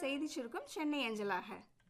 செய்தி சுருக்கம் சென்னை அஞ்சலாக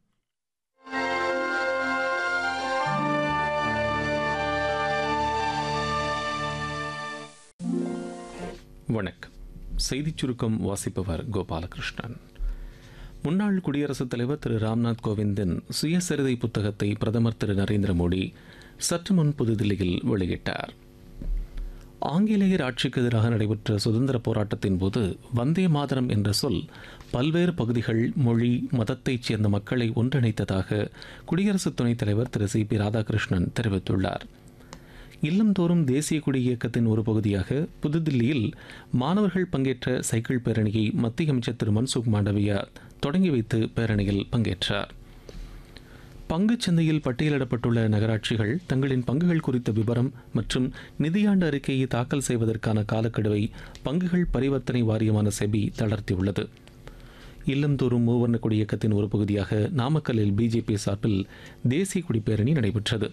வணக்கம் செய்திச் சுருக்கம் வாசிப்பவர் கோபாலகிருஷ்ணன் முன்னாள் குடியரசுத் தலைவர் திரு ராம்நாத் கோவிந்தின் சுயசரிதை புத்தகத்தை பிரதமர் திரு நரேந்திர மோடி சற்று முன் புதுதில்லியில் வெளியிட்டார் ஆங்கிலேயர் ஆட்சிக்கு எதிராக நடைபெற்ற சுதந்திர போராட்டத்தின் போது வந்தே மாதரம் என்ற சொல் பல்வேறு பகுதிகள் மொழி மதத்தைச் சேர்ந்த மக்களை ஒன்றிணைத்ததாக குடியரசு துணைத் தலைவர் திரு சி பி ராதாகிருஷ்ணன் தெரிவித்துள்ளார் இல்லந்தோறும் தேசிய கொடி இயக்கத்தின் ஒரு பகுதியாக புதுதில்லியில் மாணவர்கள் பங்கேற்ற சைக்கிள் பேரணியை மத்திய அமைச்சர் திரு மன்சுக் மாண்டவியா தொடங்கி வைத்து பேரணியில் பங்கேற்றார் பங்குச் சந்தையில் பட்டியலிடப்பட்டுள்ள நகராட்சிகள் தங்களின் பங்குகள் குறித்த விவரம் மற்றும் நிதியாண்டு அறிக்கையை தாக்கல் செய்வதற்கான காலக்கெடுவை பங்குகள் பரிவர்த்தனை வாரியமான செபி தளர்த்தியுள்ளது இல்லந்தோறும் மூவர்ண கொடி இயக்கத்தின் ஒரு பகுதியாக நாமக்கல்லில் பிஜேபி சார்பில் தேசிய கொடி பேரணி நடைபெற்றது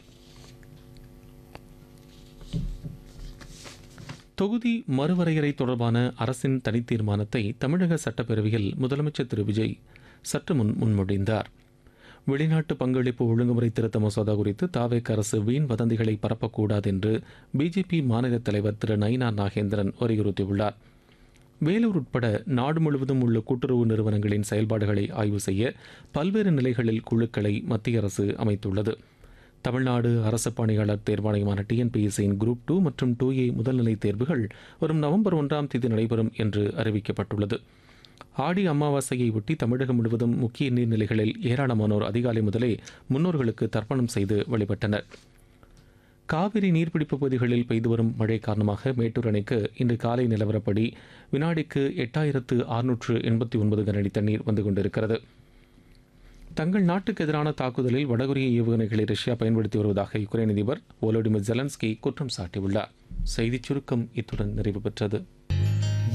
தொகுதி மறுவரையறை தொடர்பான அரசின் தனித்தீர்மானத்தை தமிழக சட்டப்பேரவையில் முதலமைச்சர் திரு விஜய் சற்று முன் முன்மொழிந்தார் வெளிநாட்டு பங்களிப்பு ஒழுங்குமுறை திருத்த மசோதா குறித்து தாவேக் அரசு வீண் வதந்திகளை பரப்பக்கூடாது என்று பிஜேபி மாநில தலைவர் திரு நயினா நாகேந்திரன் வலியுறுத்தியுள்ளார் வேலூர் உட்பட நாடு முழுவதும் உள்ள கூட்டுறவு நிறுவனங்களின் செயல்பாடுகளை ஆய்வு செய்ய பல்வேறு நிலைகளில் குழுக்களை மத்திய அரசு அமைத்துள்ளது தமிழ்நாடு அரசு பணியாளர் தேர்வாணையமான டிஎன்பிஎஸ்சியின் குரூப் டூ மற்றும் டூ ஏ முதல்நிலை தேர்வுகள் வரும் நவம்பர் ஒன்றாம் தேதி நடைபெறும் என்று அறிவிக்கப்பட்டுள்ளது ஆடி அமாவாசையை ஒட்டி தமிழகம் முழுவதும் முக்கிய நீர்நிலைகளில் ஏராளமானோர் அதிகாலை முதலே முன்னோர்களுக்கு தர்ப்பணம் செய்து வழிபட்டனர் காவிரி நீர்பிடிப்பு பகுதிகளில் பெய்து வரும் மழை காரணமாக மேட்டூர் அணைக்கு இன்று காலை நிலவரப்படி வினாடிக்கு எட்டாயிரத்து அறுநூற்று எண்பத்தி ஒன்பது கனஅடி தண்ணீர் வந்து கொண்டிருக்கிறது தங்கள் நாட்டுக்கு எதிரான தாக்குதலில் வடகொரிய ஏவுகணைகளை ரஷ்யா பயன்படுத்தி வருவதாக யுக்ரைன் அதிபர் ஓலோடிமிர் ஜெலன்ஸ்கி குற்றம் சாட்டியுள்ளார் செய்திச் சுருக்கம் இத்துடன் நிறைவு பெற்றது